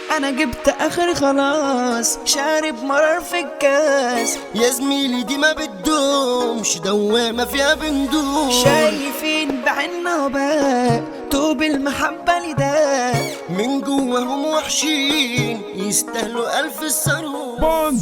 انا جبت اخر خلاص شارب مرار في الكاس يا زميلي دي ما بتدومش دوامة فيها بندوم شايفين بعنا وباء طوب المحبة لداء من جواهم وحشين يستاهلوا ألف الثروة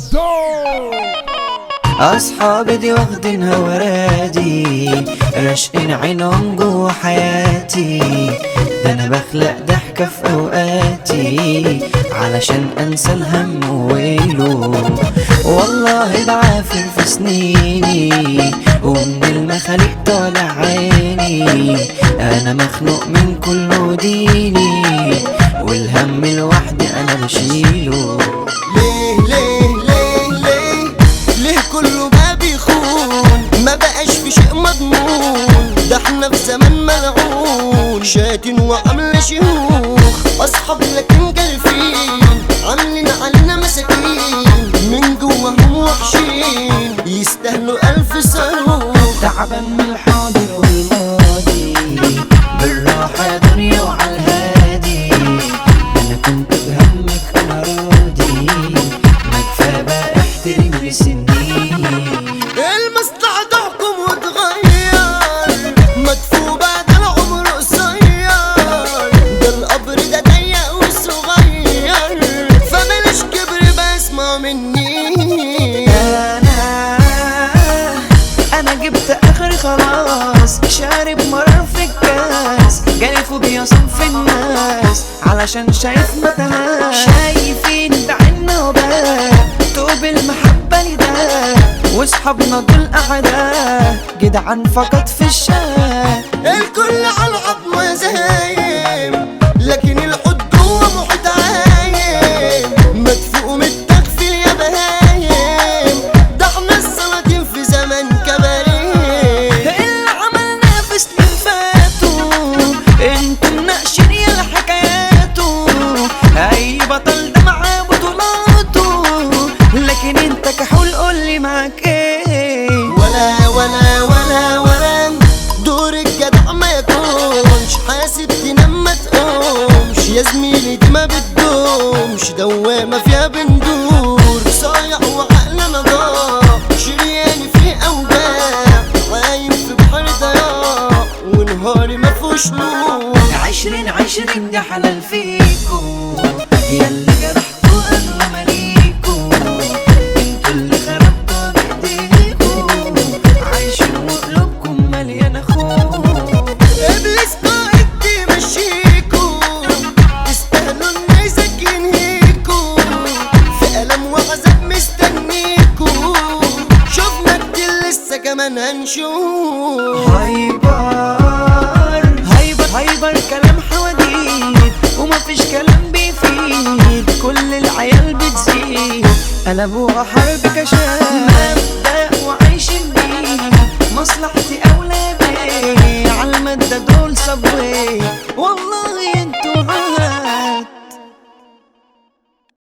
أصحابي دي واخدينها ورادي راشقين عينهم جوا حياتي ده أنا بخلق ضحكة في أوقاتي علشان أنسى الهم وويله والله بعافر في سنيني ومن المخاليق طالع عيني أنا مخنوق من كل ديني والهم لوحدي أنا بشيله ليه ليه ليه ليه ليه كله بقى بيخون ما بقاش في شيء مضمون ده احنا في زمان ملعون شاتين وعاملة شيوخ اصحاب لكن جالفين عاملين علينا مساكين من جواهم وحشين يستاهلوا الف صاروخ تعبان من الحاضر والماضي بالراحة يا دنيا وعلى الهادي أنا كنت بهمك أنا راضي ما كفاية بقى احترم لي سنين المصلحة تحكم وتغير مدفوع بعد العمر قصير ده القبر ده ضيق وصغير فبلاش كبر بسمع مني أنا أنا جبت آخر خلاص شارب مرار في الكاس جالي فوبيا صنف الناس علشان شايف متها شايفين بعنا وباء توب المحبة لده واصحابنا دول أعداء جدعان فقط في الشارع الكل على العظم زايم لكن الحد جوه محيط عايم مدفوق متكفل يا بهايم ده احنا السلاطين في زمن كباريه اللي عملنا في سنين فاتوا انتوا مناقشين يا حكاياته اي بطل ده معاه بطولاته لكن انت كحول قولي معاك ايه ولا ولا ولا ولا دور الجدع ما يكونش حاسب تنام ما تقومش يا زميلي دي ما بتدومش دوامة فيها بندور صايع وعقلنا ضاع شرياني في أوجاع عايم في بحر ضياع ونهاري ما فيهوش نور عشرين عشرين ده حلال فيكو يا اللي جرحتوا انا ماليكو انتوا اللي خربتوا بايديكو عايشين وقلوبكم مليانه خوف ابليس قائد تمشيكو تستاهلوا الناس ينهيكو في ألم وعذاب مستنيكو شفنا كتير لسه كمان هنشوف هايبر هايبر هايبر كلام حواديت ومفيش كلام بيفيد كل العيال بتزيد قلبوها حرب كشاف مبدأ وعايشين بيه مصلحتي أولى بيه عالمادة دول صبوي